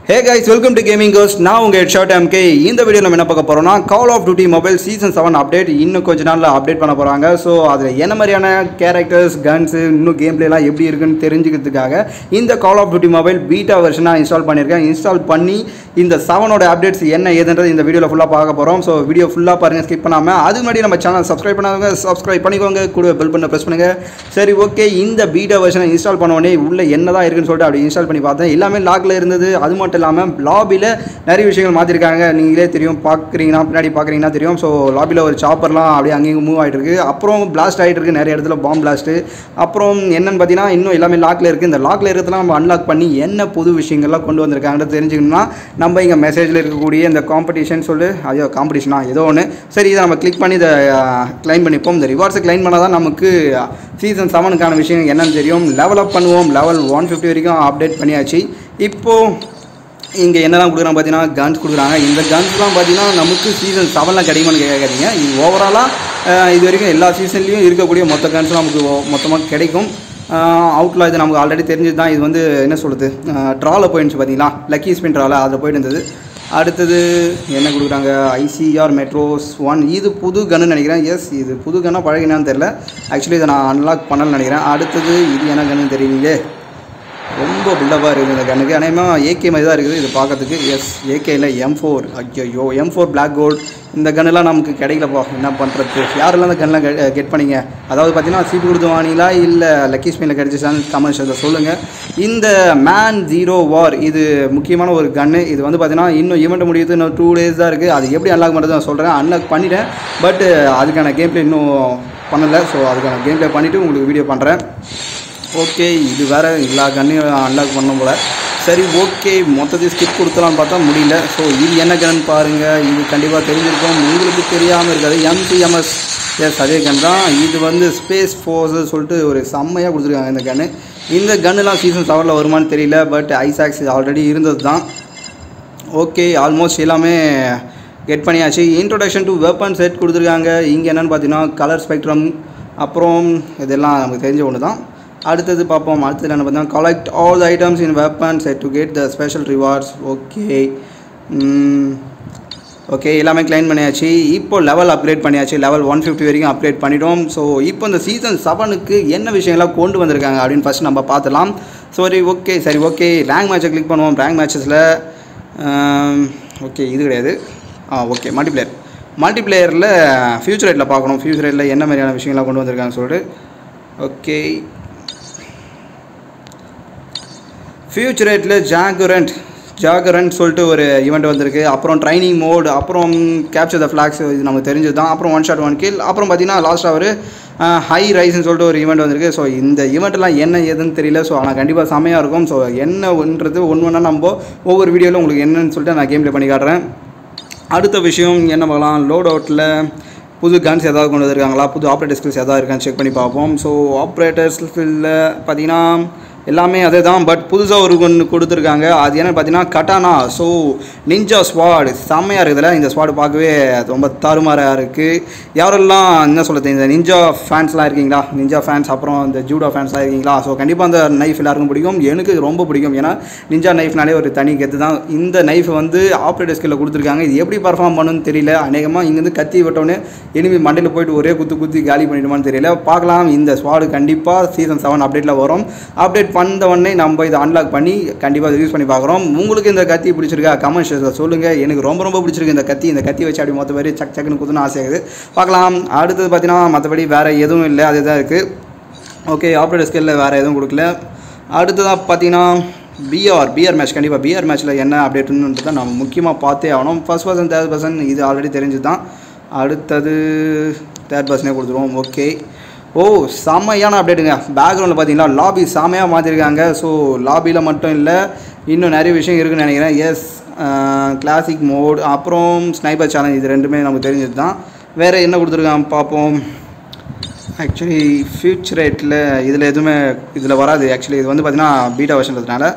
hey guys welcome to gaming ghost நான் உங்கள் headshot MK இந்த வீடியோ நம்ம என்ன பார்க்க போகிறோம்னா Call of Duty Mobile season seven update இன்னும் கொஞ்ச நாளில் அப்டேட் பண்ண போகிறாங்க ஸோ அதில் என்ன மாதிரியான கேரக்டர்ஸ் கன்ஸு இன்னும் கேம் பிளேலாம் எப்படி இருக்குன்னு தெரிஞ்சுக்கிறதுக்காக இந்த Call of Duty Mobile beta வெர்ஷனாக இன்ஸ்டால் பண்ணியிருக்கேன் இன்ஸ்டால் பண்ணி இந்த செவனோட அப்டேட்ஸ் என்ன ஏதுன்றது இந்த வீடியோவில் ஃபுல்லாக பார்க்க போகிறோம் ஸோ வீடியோ ஃபுல்லாக பாருங்கள் ஸ்கிப் பண்ணாமல் அது முன்னாடி நம்ம சேனல் சப்ஸ்கிரைப் பண்ணாதவங்க சப்ஸ்கிரைப் பண்ணிக்கோங்க கூட பெல் பண்ண ப்ரெஸ் பண்ணுங்கள் சரி ஓகே இந்த பீட்டா வெர்ஷனை இன்ஸ்டால் பண்ண உடனே உள்ளே என்ன தான் இருக்குன்னு சொல்லிட்டு அப்படி இன்ஸ்டால் பண்ணி பார்த்தேன் எல்லாமே லாக்ல இருந்தது அது மட்டும் இல்லாமல் லாபியில் நிறைய விஷயங்கள் மாற்றிருக்காங்க நீங்களே தெரியும் பார்க்குறீங்கன்னா பின்னாடி பார்க்குறீங்கன்னா தெரியும் ஸோ லாபியில் ஒரு சாப்பர்லாம் அப்படியே அங்கேயும் மூவ் ஆகிட்டு இருக்கு அப்புறம் பிளாஸ்ட் ஆகிட்டு இருக்கு நிறைய இடத்துல பாம் பிளாஸ்ட்டு அப்புறம் என்னன்னு பார்த்தீங்கன்னா இன்னும் எல்லாமே லாக்ல இருக்குது இந்த லாக்ல இருக்கிறதுலாம் நம்ம அன்லாக் பண்ணி என்ன புது விஷயங்கள்லாம் கொண்டு வந்திருக்காங்கன்னு தெரிஞ்சுக்கணும்னா நம்ம இங்கே மெசேஜில் இருக்கக்கூடிய இந்த காம்படிஷன் சொல்லி ஐயோ காம்படிஷனா ஏதோ ஒன்று சரி இதை நம்ம கிளிக் பண்ணி இதை கிளைம் பண்ணிப்போம் இந்த ரிவார்ட்ஸை கிளைம் பண்ணால் தான் நமக்கு சீசன் செவனுக்கான விஷயம் என்னன்னு தெரியும் லெவல் அப் பண்ணுவோம் லெவல் ஒன் ஃபிஃப்டி வரைக்கும் அப்டேட் பண்ணியாச்சு இப்போது இங்கே என்னெல்லாம் கொடுக்குறாங்க பார்த்தீங்கன்னா கன்ஸ் கொடுக்குறாங்க இந்த கன்ஸ்லாம் பார்த்தீங்கன்னா நமக்கு சீசன் செவனில் கிடைக்குமான்னு கேட்காதீங்க இது ஓவராலாக இது வரைக்கும் எல்லா சீசன்லேயும் இருக்கக்கூடிய மொத்த கன்ஸ்லாம் நமக்கு மொத்தமாக கிடைக்கும் அவுட்டில் இது நமக்கு ஆல்ரெடி தெரிஞ்சது தான் இது வந்து என்ன சொல்கிறது ட்ராவில் போயிடுச்சு பார்த்தீங்களா லக்கி ஸ்பின் ட்ராவில் அதில் போயிட்டு இருந்தது அடுத்தது என்ன கொடுக்குறாங்க ஐசிஆர் மெட்ரோஸ் ஒன் இது புது கன்னு நினைக்கிறேன் எஸ் இது புது கன்னாக பழகினான்னு தெரில ஆக்சுவலி இதை நான் அன்லாக் பண்ணலன்னு நினைக்கிறேன் அடுத்தது இது என்ன கன்னு தெரியலையே ரொம்ப பில்டப்பாக இருக்குது இந்த கண்ணுக்கு அநேகமாக ஏகே மாதிரி தான் இருக்குது இது பார்க்கறதுக்கு எஸ் ஏகேயில் எம் ஃபோர் ஐயோ எம் ஃபோர் பிளாக் கோல்ட் இந்த கன்னெல்லாம் நமக்கு கிடைக்கலப்பா என்ன பண்ணுறது யாரெல்லாம் அந்த கன்னெலாம் கெட் பண்ணீங்க அதாவது பார்த்தீங்கன்னா சீட்டு கொடுத்து வாங்கினீங்களா இல்லை லக்கி ஸ்பெயினில் கிடச்சிச்சான்னு கமெண்ட்ஸில் சொல்லுங்கள் இந்த மேன் ஜீரோ வார் இது முக்கியமான ஒரு கன்று இது வந்து பார்த்தீங்கன்னா இன்னும் ஈவெண்ட் முடியுது இன்னும் டூ டேஸ் தான் இருக்குது அது எப்படி அன்லாக் பண்ணுறது நான் சொல்கிறேன் அன்லாக் பண்ணிட்டேன் பட் அதுக்கான கேம் ப்ளே இன்னும் பண்ணலை ஸோ அதுக்கான கேம் ப்ளே பண்ணிவிட்டு உங்களுக்கு வீடியோ பண்ணுறேன் ஓகே இது வேறு எல்லா கண்ணையும் அன்லாக் பண்ணும் போல் சரி ஓகே மொத்தத்தையும் ஸ்கிப் கொடுத்தலாம்னு பார்த்தா முடியல ஸோ இது என்ன கன் பாருங்கள் இது கண்டிப்பாக தெரிஞ்சிருக்கும் உங்களுக்கு தெரியாமல் இருக்காது எம்சிஎம்எஸ் எஸ் அதே கன் தான் இது வந்து ஸ்பேஸ் ஃபோர்ஸு சொல்லிட்டு ஒரு செம்மையாக கொடுத்துருக்காங்க இந்த கன்று இந்த கன்னுலாம் சீசன் செவனில் வருமானு தெரியல பட் ஐசாக்ஸ் ஆல்ரெடி இருந்தது தான் ஓகே ஆல்மோஸ்ட் எல்லாமே கெட் பண்ணியாச்சு இன்ட்ரொடக்ஷன் டு வெப்பன் செட் கொடுத்துருக்காங்க இங்கே என்னென்னு பார்த்தீங்கன்னா கலர் ஸ்பெக்ட்ரம் அப்புறம் இதெல்லாம் நமக்கு தெரிஞ்ச ஒன்று தான் அடுத்தது பார்ப்போம் அடுத்தது என்ன பார்த்தீங்கன்னா collect all the items in weapon set to get the special rewards okay okay எல்லாமே கிளைம் பண்ணியாச்சு இப்போ லெவல் அப்கிரேட் பண்ணியாச்சு லெவல் ஒன் ஃபிஃப்டி வரைக்கும் அப்கிரேட் பண்ணிட்டோம் ஸோ இப்போ இந்த சீசன் செவனுக்கு என்ன விஷயங்கள்லாம் கொண்டு வந்திருக்காங்க அப்படின்னு ஃபஸ்ட் நம்ம பார்த்துலாம் சரி ஓகே சரி ஓகே ரேங்க் மேட்சை கிளிக் பண்ணுவோம் ரேங்க் மேட்சஸில் ஓகே இது கிடையாது ஆ ஓகே மல்டிப்ளேயர் மல்டிப்ளேயரில் ஃபியூச்சர் ரேட்டில் பார்க்கணும் ஃபியூச்சர் ரேட்டில் என்ன மாதிரியான விஷயங்கள்லாம் கொண்டு வந்திருக்காங்கன்னு சொல்லிட்டு ஓகே ஃபியூச்சர் ரேட்டில் ஜாகுரண்ட் ஜாகரண்ட் சொல்லிட்டு ஒரு ஈவெண்ட் வந்திருக்கு அப்புறம் ட்ரைனிங் மோட் அப்புறம் கேப்சர் த ஃப்ளாக்ஸ் இது நமக்கு தெரிஞ்சது தான் அப்புறம் ஒன் ஷாட் ஒன் கில் அப்புறம் பார்த்தீங்கன்னா லாஸ்ட்டாக ஒரு ஹை ரைஸ்னு சொல்லிட்டு ஒரு ஈவெண்ட் வந்திருக்கு ஸோ இந்த ஈவெண்ட்லாம் என்ன ஏதுன்னு தெரியல ஸோ ஆனால் கண்டிப்பாக செம்மையாக இருக்கும் ஸோ என்ன ஒன்றது ஒன்று ஒன்றா நம்ம ஒவ்வொரு வீடியோவில் உங்களுக்கு என்னன்னு சொல்லிட்டு நான் கேம் ப்ளே பண்ணி காட்டுறேன் அடுத்த விஷயம் என்ன பார்க்கலாம் லோட் அவுட்டில் புது கன்ஸ் ஏதாவது கொண்டு வந்திருக்காங்களா புது ஆப்ரேட்டர் ஸ்கில்ஸ் ஏதாவது இருக்கான்னு செக் பண்ணி பார்ப்போம் ஸோ ஆப்ரேட்டர் ஸ்கில்லில் பார்த்தீங்கன்னா எல்லாமே அதே தான் பட் புதுசாக ஒரு ஒன்று கொடுத்துருக்காங்க அது என்னென்னு பார்த்தீங்கன்னா கட்டானா ஸோ நிஞ்சா ஸ்வாடு செம்மையாக இருக்குதுல்ல இந்த ஸ்வாடு பார்க்கவே ரொம்ப தாறுமாறாக இருக்குது யாரெல்லாம் என்ன சொல்கிறது இந்த நிஞ்சா ஃபேன்ஸ்லாம் இருக்கீங்களா நிஞ்சா ஃபேன்ஸ் அப்புறம் இந்த ஜூடா ஃபேன்ஸ்லாம் இருக்கீங்களா ஸோ கண்டிப்பாக அந்த நைஃப் எல்லாருக்கும் பிடிக்கும் எனக்கு ரொம்ப பிடிக்கும் ஏன்னா நிஞ்சா நைஃப்னாலே ஒரு தனி கெத்து தான் இந்த நைஃப் வந்து ஆப்ரேட்டர் ஸ்கில்லில் கொடுத்துருக்காங்க இது எப்படி பர்ஃபார்ம் பண்ணுன்னு தெரியல அநேகமாக இங்கேருந்து கத்தி விட்டோன்னே எனிமி மண்டையில் போயிட்டு ஒரே குத்து குத்தி காலி பண்ணிடுமான்னு தெரியல பார்க்கலாம் இந்த ஸ்வாடு கண்டிப்பாக சீசன் செவன் அப்டேட்டில் வரும் அப்டேட் பண்ண உடனே நம்ம இதை அன்லாக் பண்ணி கண்டிப்பாக யூஸ் பண்ணி பார்க்குறோம் உங்களுக்கு இந்த கத்தி பிடிச்சிருக்கா கமெண்ட்ஸில் சொல்லுங்கள் எனக்கு ரொம்ப ரொம்ப பிடிச்சிருக்கு இந்த கத்தி இந்த கத்தி வச்சு அப்படி மொத்த பேர் சக் சக்குன்னு குத்துன்னு ஆசையாகுது பார்க்கலாம் அடுத்தது பார்த்தீங்கன்னா மற்றபடி வேறு எதுவும் இல்லை அதுதான் இருக்குது ஓகே ஆப்ரேட்டர் ஸ்கேலில் வேறு எதுவும் கொடுக்கல அடுத்ததாக பார்த்தீங்கன்னா பிஆர் பிஆர் மேட்ச் கண்டிப்பாக பிஆர் மேட்ச்சில் என்ன அப்டேட்டுன்னு தான் நம்ம முக்கியமாக பார்த்தே ஆகணும் ஃபஸ்ட் பர்சன் தேர்ட் பர்சன் இது ஆல்ரெடி தெரிஞ்சு தான் அடுத்தது தேர்ட் பர்சனே கொடுத்துருவோம் ஓகே ஓ செம்மையான அப்டேட்டுங்க பேக்ரவுண்டில் பார்த்தீங்களா லாபி செம்மையாக மாற்றிருக்காங்க ஸோ லாபியில் மட்டும் இல்லை இன்னும் நிறைய விஷயம் இருக்குன்னு நினைக்கிறேன் எஸ் கிளாசிக் மோட் அப்புறம் ஸ்னைப்பர் சேலஞ்ச் இது ரெண்டுமே நமக்கு தெரிஞ்சது தான் வேறு என்ன கொடுத்துருக்காங்க பார்ப்போம் ஆக்சுவலி ஃபியூச்சர் ரேட்டில் இதில் எதுவுமே இதில் வராது ஆக்சுவலி இது வந்து பார்த்திங்கன்னா பீட்டா வருஷன்றதுனால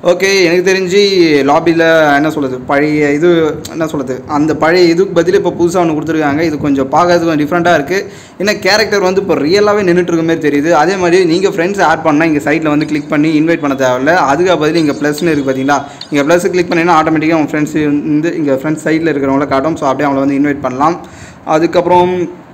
ஓகே எனக்கு தெரிஞ்சு லாபியில் என்ன சொல்கிறது பழைய இது என்ன சொல்கிறது அந்த பழைய இதுக்கு பதில் இப்போ புதுசாக ஒன்று கொடுத்துருக்காங்க இது கொஞ்சம் பார்க்கறதுக்கு கொஞ்சம் டிஃப்ரெண்ட்டாக இருக்குது ஏன்னா கேரக்டர் வந்து இப்போ ரியலாகவே நின்றுட்டு இருக்க மாதிரி தெரியுது அதே மாதிரி நீங்கள் ஃப்ரெண்ட்ஸ் ஆட் பண்ணால் இங்கே சைட்டில் வந்து கிளிக் பண்ணி இன்வைட் பண்ண தேவையில்ல அதுக்கு பதில் இங்கே ப்ளஸ்னு இருக்குது பார்த்தீங்களா இங்கே ப்ளஸ் கிளிக் பண்ணிங்கன்னா ஆட்டோமேட்டிக்காக உங்கள் ஃப்ரெண்ட்ஸ் வந்து இங்கே ஃப்ரெண்ட்ஸ் சைட்டில் இருக்கிறவங்கள காட்டும் ஸோ அப்படியே அவங்கள வந்து இன்வைட் பண்ணலாம் அதுக்கப்புறம்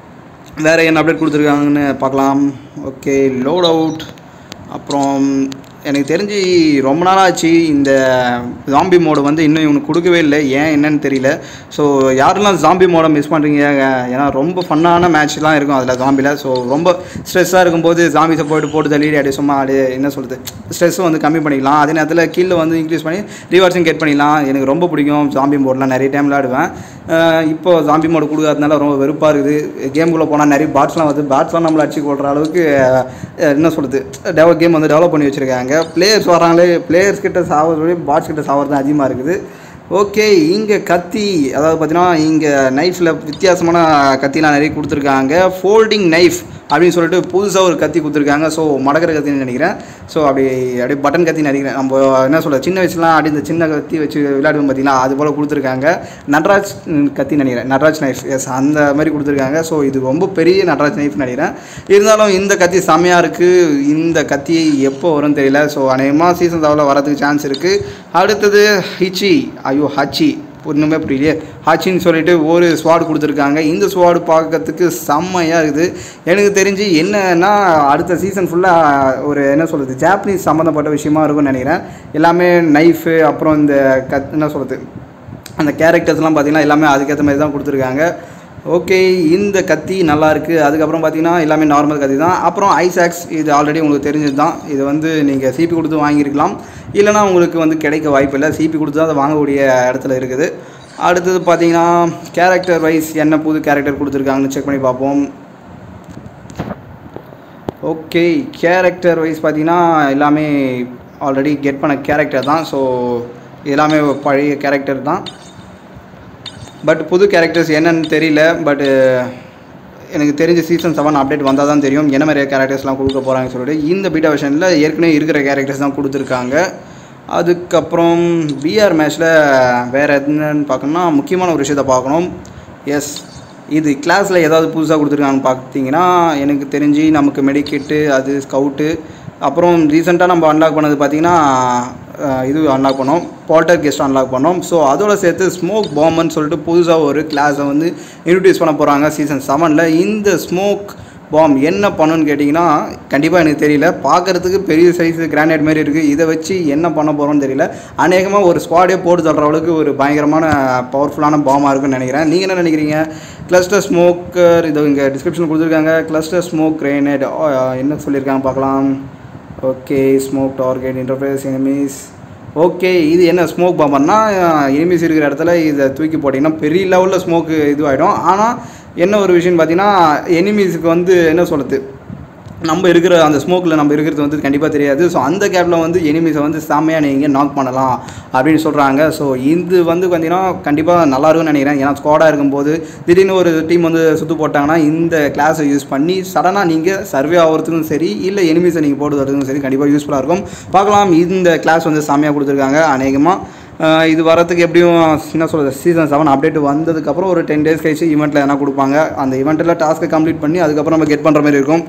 வேறு என்ன அப்டேட் கொடுத்துருக்காங்கன்னு பார்க்கலாம் ஓகே லோட் அவுட் அப்புறம் எனக்கு தெரிஞ்சு ரொம்ப நாள் ஆச்சு இந்த ஜாம்பி மோடு வந்து இன்னும் இவனுக்கு கொடுக்கவே இல்லை ஏன் என்னன்னு தெரியல ஸோ யாரெல்லாம் ஜாம்பி மோடை மிஸ் பண்ணுறீங்க ஏன்னா ரொம்ப ஃபன்னான மேட்ச்லாம் இருக்கும் அதில் ஜாம்பியில் ஸோ ரொம்ப ஸ்ட்ரெஸ்ஸாக இருக்கும்போது ஜாம்பிஸை போயிட்டு போட்டு தள்ளி அப்படியே சும்மா அப்படியே என்ன சொல்கிறது ஸ்ட்ரெஸ்ஸும் வந்து கம்மி பண்ணிக்கலாம் அதே நேரத்தில் கீழே வந்து இன்க்ரீஸ் பண்ணி ரிவார்ட்ஸும் கெட் பண்ணிக்கலாம் எனக்கு ரொம்ப பிடிக்கும் ஜாம்பி மோட்லாம் நிறைய டைம் விளாடுவேன் அஹ் இப்போ ஜாம்பி மோடு கொடுக்காதனால ரொம்ப வெறுப்பாக இருக்குது கேமுக்குள்ளே போனால் நிறைய பாட்ஸ்லாம் வந்து பாட்ஸ்லாம் நம்மளை அடிச்சு கொள்கிற அளவுக்கு அஹ், என்ன சொல்கிறது டெவலப் கேம் வந்து டெவலப் பண்ணி வச்சுருக்காங்க பிளேயர்ஸ் வராங்களே பிளேயர்ஸ் கிட்ட சாவதை பாட்ஸ் கிட்ட சாவது தான் அதிகமாக இருக்குது ஓகே இங்கே கத்தி அதாவது பார்த்தீங்கன்னா இங்கே நைஃப்பில் வித்தியாசமான கத்திலாம் நிறைய கொடுத்துருக்காங்க ஃபோல்டிங் நைஃப் அப்படின்னு சொல்லிட்டு புதுசாக ஒரு கத்தி கொடுத்துருக்காங்க ஸோ மடக்கிற கத்தின்னு நினைக்கிறேன் ஸோ அப்படி அப்படியே பட்டன் கத்தி நினைக்கிறேன் நம்ம என்ன சொல்ல சின்ன வயசுலாம் அப்படி இந்த சின்ன கத்தி வச்சு விளையாடுவோம் பார்த்தீங்களா அது போல் கொடுத்துருக்காங்க நட்ராஜ் ம், கத்தி நினைக்கிறேன் நட்ராஜ் நைஃப் எஸ் அந்த மாதிரி கொடுத்துருக்காங்க ஸோ இது ரொம்ப பெரிய நட்ராஜ் நைஃப் நினைக்கிறேன் இருந்தாலும் இந்த கத்தி செம்மையாக இருக்குது இந்த கத்தி எப்போ வரும்னு தெரியல ஸோ அநேகமாக சீசன் செவனில் வரதுக்கு சான்ஸ் இருக்குது அடுத்தது ஹிச்சி ஐயோ ஹச்சி ஒன்றுமே புரியலையே ஹாச்சின்னு சொல்லிட்டு ஒரு ஸ்வாடு கொடுத்துருக்காங்க இந்த ஸ்வாடு பார்க்கறதுக்கு செம்மையாக இருக்குது எனக்கு தெரிஞ்சு என்னன்னா அடுத்த சீசன் ஃபுல்லாக ஒரு என்ன சொல்கிறது ஜாப்பனீஸ் சம்மந்தப்பட்ட விஷயமா இருக்கும்னு நினைக்கிறேன் எல்லாமே நைஃபு அப்புறம் இந்த கத் என்ன சொல்கிறது அந்த கேரக்டர்ஸ்லாம் பார்த்தீங்கன்னா எல்லாமே அதுக்கேற்ற மாதிரி தான் கொடுத்துருக்காங்க ஓகே இந்த கத்தி நல்லா இருக்கு அதுக்கப்புறம் பார்த்தீங்கன்னா எல்லாமே நார்மல் கத்தி தான் அப்புறம் ஐசாக்ஸ் இது ஆல்ரெடி உங்களுக்கு தெரிஞ்சது தான் இது வந்து நீங்கள் சிபி கொடுத்து வாங்கியிருக்கலாம் இல்லைனா உங்களுக்கு வந்து கிடைக்க வாய்ப்பு இல்லை சிபி கொடுத்து தான் அதை வாங்கக்கூடிய இடத்துல இருக்குது அடுத்தது பார்த்தீங்கன்னா கேரக்டர் வைஸ் என்ன புது கேரக்டர் கொடுத்துருக்காங்கன்னு செக் பண்ணி பார்ப்போம் ஓகே கேரக்டர் வைஸ் பார்த்தீங்கன்னா எல்லாமே ஆல்ரெடி கெட் பண்ண கேரக்டர் தான் ஸோ எல்லாமே பழைய கேரக்டர் தான் பட் புது கேரக்டர்ஸ் என்னன்னு தெரியல பட்டு எனக்கு தெரிஞ்ச சீசன் செவன் அப்டேட் வந்தால் தான் தெரியும் என்ன மாதிரி கேரக்டர்ஸ்லாம் கொடுக்க போகிறாங்கன்னு சொல்லிட்டு இந்த பீட்டா வெர்ஷனில் ஏற்கனவே இருக்கிற கேரக்டர்ஸ் தான் கொடுத்துருக்காங்க அதுக்கப்புறம் பிஆர் மேட்ச்சில் வேறு என்னன்னு பார்க்கணும்னா முக்கியமான ஒரு விஷயத்தை பார்க்கணும் எஸ் இது கிளாஸில் ஏதாவது புதுசாக கொடுத்துருக்காங்கன்னு பார்த்தீங்கன்னா எனக்கு தெரிஞ்சு நமக்கு மெடிக்கெட்டு அது ஸ்கவுட்டு அப்புறம் ரீசெண்டாக நம்ம அன்லாக் பண்ணது பார்த்தீங்கன்னா அஹ், இது அன்லாக் பண்ணோம் பால்டர் கெஸ்ட் அன்லாக் பண்ணோம் ஸோ அதோட சேர்த்து ஸ்மோக் பாம்புன்னு சொல்லிட்டு புதுசாக ஒரு கிளாஸை வந்து இன்ட்ரடியூஸ் பண்ண போகிறாங்க சீசன் செவனில் இந்த ஸ்மோக் பாம் என்ன பண்ணுன்னு கேட்டிங்கன்னா கண்டிப்பாக எனக்கு தெரியல பார்க்குறதுக்கு பெரிய சைஸ் கிரானைட் மாதிரி இருக்குது இதை வச்சு என்ன பண்ண போகிறோம்னு தெரியல அநேகமாக ஒரு ஸ்குவாடே போட்டு தள்ளுற அளவுக்கு ஒரு பயங்கரமான பவர்ஃபுல்லான பாமாக இருக்குன்னு நினைக்கிறேன் நீங்கள் என்ன நினைக்கிறீங்க கிளஸ்டர் ஸ்மோக்கர் இது இங்கே டிஸ்கிரிப்ஷன் கொடுத்துருக்காங்க கிளஸ்டர் ஸ்மோக் கிரேனேட் என்ன சொல்லியிருக்காங்க பார்க்கலாம் okay smoke target interface enemies okay இது என்ன ஸ்மோக் பாம்பர்னா எனிமீஸ் இருக்கிற இடத்துல இதை தூக்கி போட்டிங்கன்னா பெரிய லெவலில் ஸ்மோக்கு இதுவாகிடும் ஆனால் என்ன ஒரு விஷயம்னு பார்த்தீங்கன்னா எனிமீஸுக்கு வந்து என்ன சொல்கிறது நம்ம இருக்கிற அந்த ஸ்மோக்கில் நம்ம இருக்கிறது வந்து கண்டிப்பாக தெரியாது ஸோ அந்த கேப்பில் வந்து எனிமீஸை வந்து செம்மையாக நீங்கள் நாக் பண்ணலாம் அப்படின்னு சொல்கிறாங்க ஸோ இது வந்து பார்த்தீங்கன்னா கண்டிப்பாக நல்லா இருக்கும்னு நினைக்கிறேன் ஏன்னா ஸ்குவாடாக இருக்கும்போது திடீர்னு ஒரு டீம் வந்து சுற்று போட்டாங்கன்னா இந்த கிளாஸை யூஸ் பண்ணி சடனாக நீங்கள் சர்வே ஆகிறதுக்கும் சரி இல்லை எனிமீஸை நீங்கள் போட்டு வரதுக்கும் சரி கண்டிப்பாக யூஸ்ஃபுல்லாக இருக்கும் பார்க்கலாம் இந்த கிளாஸ் வந்து செம்மையாக கொடுத்துருக்காங்க அநேகமாக ஆஹ் இது வரதுக்கு எப்படியும் என்ன சொல்கிறது சீசன் செவன் அப்டேட் வந்ததுக்கப்புறம் ஒரு டென் டேஸ் கழிச்சு ஈவெண்ட்டில் எதனா கொடுப்பாங்க அந்த ஈவெண்ட்டில் டாஸ்க்கை கம்ப்ளீட் பண்ணி அதுக்கப்புறம் நம்ம கெட் பண்ணுற மாதிரி இருக்கும்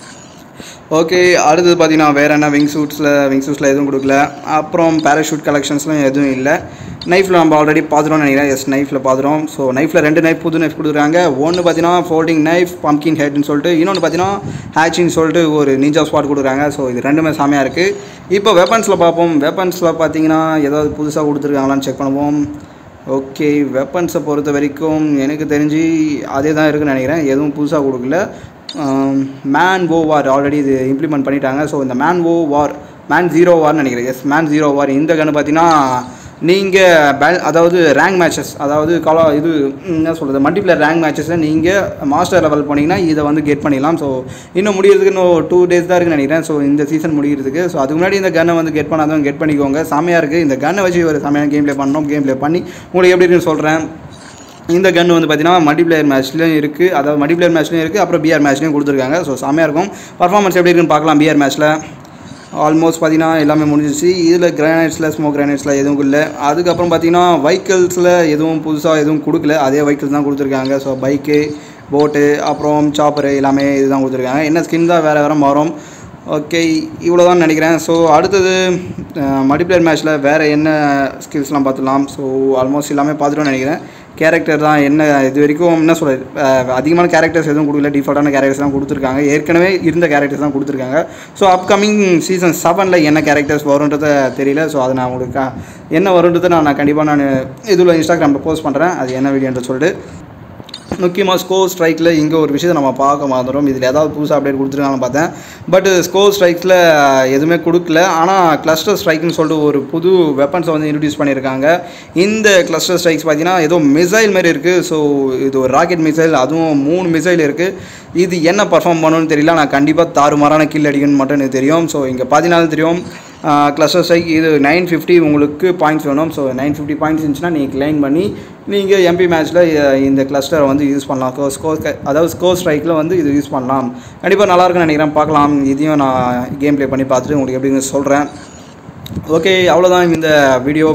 ஓகே அடுத்தது பார்த்தீங்கன்னா வேறு என்ன விங் சூட்ஸில் விங் சூட்ஸில் எதுவும் கொடுக்கல அப்புறம் பேராஷூட் கலெக்ஷன்ஸ்லாம் எதுவும் இல்லை நைஃப்பில் நம்ம ஆல்ரெடி பார்த்துட்டோம்னு நினைக்கிறேன் எஸ் நைஃப்பில் பார்த்துட்டோம் ஸோ நைஃப்பில் ரெண்டு நைஃப் புது நைஃப் கொடுக்குறாங்க ஒன்று பார்த்தீங்கன்னா ஃபோல்டிங் நைஃப் பம்கின் ஹெட்னு சொல்லிட்டு இன்னொன்று பார்த்தீங்கன்னா ஹேச்சின்னு சொல்லிட்டு ஒரு நிஞ்சா ஸ்பாட் கொடுக்குறாங்க ஸோ இது ரெண்டுமே செமையாக இருக்குது இப்போ வெப்பன்ஸில் பார்ப்போம் வெப்பன்ஸில் பார்த்தீங்கன்னா ஏதாவது புதுசாக கொடுத்துருக்காங்களான்னு செக் பண்ணுவோம் ஓகே வெப்பன்ஸை பொறுத்த வரைக்கும் எனக்கு தெரிஞ்சு அதே தான் இருக்குன்னு நினைக்கிறேன் எதுவும் புதுசாக கொடுக்கல மேன் ஓ வார் ஆல்ரெடி இது இம்ப்ளிமெண்ட் பண்ணிட்டாங்க ஸோ இந்த man o war man zero வார்னு நினைக்கிறேன் எஸ் மேன் ஜீரோ வார் இந்த கன்று பார்த்தீங்கன்னா நீங்கள் பேல் அதாவது ரேங்க் மேட்சஸ் அதாவது காலா இது ம், என்ன சொல்கிறது மல்டிப்ளேயர் ரேங்க் மேட்சஸில் நீங்கள் மாஸ்டர் லெவல் போனீங்கன்னா இதை வந்து கெட் பண்ணிடலாம் ஸோ இன்னும் முடியறதுக்கு இன்னும் டூ டேஸ் தான் இருக்குன்னு நினைக்கிறேன் ஸோ இந்த சீசன் முடிகிறதுக்கு ஸோ அதுக்கு முன்னாடி இந்த கன்னை வந்து கெட் பண்ணாதவங்க கெட் பண்ணிக்கோங்க செமையாக இருக்குது இந்த கன்னை வச்சு ஒரு செமையான கேம் ப்ளே பண்ணோம் கேம் ப்ளே பண்ணி உங்களுக்கு எப்படி இருக்குன்னு சொல்கிறேன் இந்த கன் வந்து பார்த்தீங்கன்னா மல்டிப்ளேயர் மேட்ச்லையும் இருக்குது அதாவது மல்டிப்ளேயர் மேட்ச்லையும் இருக்குது அப்புறம் பிஆர் மேட்ச்லையும் கொடுத்துருக்காங்க ஸோ செம்மையாக இருக்கும் பர்ஃபார்மன்ஸ் எப்படி இருக்குன்னு பார்க்கலாம் பிஆர் மேட்ச்சில் ஆல்மோஸ்ட் பார்த்தீங்கன்னா எல்லாமே முடிஞ்சிச்சு இதில் கிரானைட்ஸில் ஸ்மோக் கிரானைட்ஸில் எதுவும் இல்லை அதுக்கப்புறம் பார்த்தீங்கன்னா வெஹிக்கிள்ஸில் எதுவும் புதுசாக எதுவும் கொடுக்கல அதே வெஹிக்கிள்ஸ் தான் கொடுத்துருக்காங்க ஸோ பைக்கு போட்டு அப்புறம் சாப்பரு எல்லாமே இதுதான் கொடுத்துருக்காங்க என்ன ஸ்கின் தான் வேறு வேறு மாறும் ஓகே இவ்வளோ தான் நினைக்கிறேன் ஸோ அடுத்தது மல்டிப்ளேயர் மேட்ச்சில் வேறு என்ன ஸ்கில்ஸ்லாம் பார்த்துலாம் ஸோ ஆல்மோஸ்ட் எல்லாமே பார்த்துட்டோம்னு நினைக்கிறேன் கேரக்டர் தான் என்ன இது வரைக்கும் என்ன சொல்ல அதிகமான கேரக்டர்ஸ் எதுவும் கொடுக்கல டிஃபால்ட்டான கேரக்டர்ஸ் தான் கொடுத்துருக்காங்க ஏற்கனவே இருந்த கேரக்டர்ஸ் தான் கொடுத்துருக்காங்க ஸோ அப்கமிங் சீசன் செவனில் என்ன கேரக்டர்ஸ் வரும்ன்றத தெரியல ஸோ அதை நான் உங்களுக்கு கா- என்ன வரும்ன்றதை நான் நான் கண்டிப்பாக நான் இதில் இன்ஸ்டாகிராமில் போஸ்ட் பண்ணுறேன் அது என்ன வீடியோன்ற சொல்லிட்டு முக்கியமாக ஸ்கோர் ஸ்ட்ரைக்கில் இங்கே ஒரு விஷயத்தை நம்ம பார்க்க மாட்டோம் இதில் ஏதாவது புதுசாக அப்டேட் கொடுத்துருக்காங்கன்னு பார்த்தேன் பட் ஸ்கோர் ஸ்ட்ரைக்ஸில் எதுவுமே கொடுக்கல ஆனால் கிளஸ்டர் ஸ்ட்ரைக்னு சொல்லிட்டு ஒரு புது வெப்பன்ஸை வந்து இன்ட்ரடியூஸ் பண்ணியிருக்காங்க இந்த கிளஸ்டர் ஸ்ட்ரைக்ஸ் பார்த்தீங்கன்னா ஏதோ மிசைல் மாதிரி இருக்குது ஸோ இது ஒரு ராக்கெட் மிசைல் அதுவும் மூணு மிசைல் இருக்குது இது என்ன பர்ஃபார்ம் பண்ணணும்னு தெரியல நான் கண்டிப்பாக தாறுமாறான கில் அடிக்கணும்னு மட்டும் எனக்கு தெரியும் ஸோ இங்கே பார்த்தீங்கன்னா தெரியும் கிளஸ்டர் ஸ்ட்ரைக் இது நைன் ஃபிஃப்டி உங்களுக்கு பாயிண்ட்ஸ் வேணும் ஸோ நைன் ஃபிஃப்டி பாயிண்ட்ஸ் இருந்துச்சுன்னா நீங்கள் கிளைம் பண்ணி நீங்கள் எம்பி மேட்ச்சில் இந்த கிளஸ்டரை வந்து யூஸ் பண்ணலாம் ஸ்கோர் அதாவது ஸ்கோர் ஸ்ட்ரைக்கில் வந்து இது யூஸ் பண்ணலாம் கண்டிப்பாக நல்லா இருக்கும்னு நினைக்கிறேன் பார்க்கலாம் இதையும் நான் கேம் ப்ளே பண்ணி பார்த்துட்டு உங்களுக்கு எப்படின்னு சொல்கிறேன் ஓகே அவ்வளோதான் இந்த video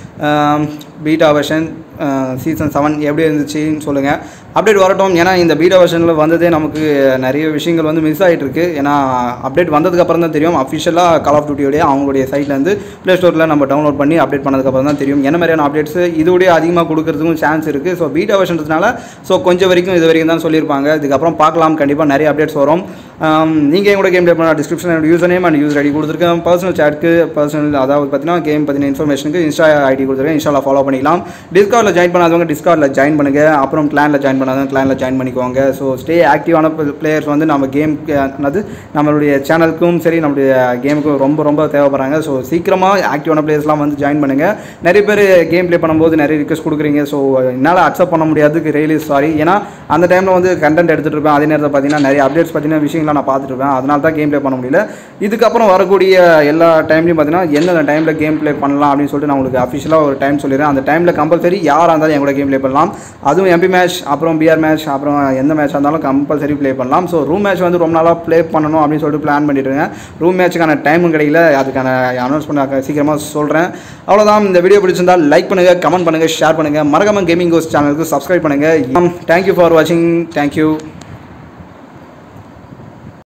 beta version season seven எப்படி இருந்துச்சுன்னு சொல்லுங்கள் அப்டேட் வரட்டும் ஏன்னா இந்த பீட்டா வெர்ஷனில் வந்ததே நமக்கு நிறைய விஷயங்கள் வந்து மிஸ் ஆகிட்டு இருக்கு ஏன்னா அப்டேட் வந்ததுக்கப்புறம் தான் தெரியும் அஃபிஷியலாக கால் ஆஃப் டியூட்டியோடைய அவங்களுடைய சைட்லேருந்து ப்ளே ஸ்டோரில் நம்ம டவுன்லோட் பண்ணி அப்டேட் பண்ணதுக்கப்புறம் தான் தெரியும் என்ன மாதிரியான அப்டேட்ஸ் இதோடய அதிகமாக கொடுக்கறதுக்கும் சான்ஸ் இருக்குது ஸோ பீட்டா வெர்ஷன்றதுனால ஸோ கொஞ்சம் வரைக்கும் இது வரைக்கும் தான் சொல்லியிருப்பாங்க இதுக்கப்புறம் பார்க்கலாம் கண்டிப்பாக நிறைய அப்டேட்ஸ் வரும் நீங்கள் எங்களோட கேம் ப்ளே பண்ண டிஸ்கிரிப்ஷன் என்னோட user name and user ID கொடுத்துருக்கேன் பர்சனல் சேட்க்கு பர்சனல் அதாவது பார்த்தீங்கன்னா கேம் பற்றின இன்ஃபர்மேஷனுக்கு இன்ஸ்டா ஐடி கொடுத்துருக்கேன் இன்ஸ்டாவில் ஃபாலோ பண்ணிக்கலாம் டிஸ்கார்டில் ஜாயின் பண்ணாதவங்க டிஸ்கார்டில் ஜாயின் பண்ணுங்க அப்புறம் கிளானில் ஜாயின் பண்ணாதவங்க கிளானில் ஜாயின் பண்ணிக்கோங்க ஸோ ஸ்டே ஆக்டிவான பிளேயர்ஸ் வந்து நம்ம கேம் அது நம்மளுடைய சேனலுக்கும் சரி நம்மளுடைய கேமுக்கும் ரொம்ப ரொம்ப தேவைப்படுறாங்க ஸோ சீக்கிரமாக ஆக்டிவான பிளேயர்ஸ்லாம் வந்து ஜாயின் பண்ணுங்கள் நிறைய பேர் கேம் ப்ளே பண்ணும்போது நிறைய ரிக்வஸ்ட் கொடுக்குறீங்க ஸோ என்னால் அக்செப்ட் பண்ண முடியாதுக்கு ரியலி சாரி ஏன்னா அந்த டைமில் வந்து கண்டென்ட் எடுத்துகிட்டு இருப்பேன் அதே நேரத்தில் பார்த்தீங்கன்னா நிறைய அப்டேட்ஸ் பார்த்தீங்கன்னா விஷயங்கள்லாம் நான் பார்த்துட்டு இருப்பேன் அதனால தான் கேம் ப்ளே பண்ண முடியல இதுக்கப்புறம் வரக்கூடிய எல்லா டைம்லையும் பார்த்தீங்கன்னா எந்தெந்த டைமில் கேம் ப்ளே பண்ணலாம் அப்படின்னு சொல்லிட்டு நான் உங்களுக்கு அஃபிஷியலாக ஒரு டைம் சொல்லிடுறேன் அந்த டைமில் கம்பல்சரி யாராக இருந்தாலும் என் கூட கேம் ப்ளே பண்ணலாம் அதுவும் எம்பி மேட்ச் அப்புறம் பிஆர் மேட்ச் அப்புறம் எந்த மேட்ச் இருந்தாலும் கம்பல்சரி ப்ளே பண்ணலாம் ஸோ ரூம் மேட்ச் வந்து ரொம்ப நாளாக ப்ளே பண்ணணும் அப்படின்னு சொல்லிட்டு பிளான் பண்ணிட்டு இருக்கேன் ரூம் மேட்ச்சுக்கான டைமும் கிடைக்கல அதுக்கான அனௌன்ஸ் பண்ண சீக்கிரமாக சொல்கிறேன் அவ்வளோதான் இந்த வீடியோ பிடிச்சிருந்தால் லைக் பண்ணுங்கள் கமெண்ட் பண்ணுங்கள் ஷேர் பண்ணுங்கள் மறக்காம கேமிங் கோஸ் சேனலுக்கு சப்ஸ்கிரைப் பண்ணுங்கள் தேங்க்யூ ஃபார் வாட்சிங் தேங்க்யூ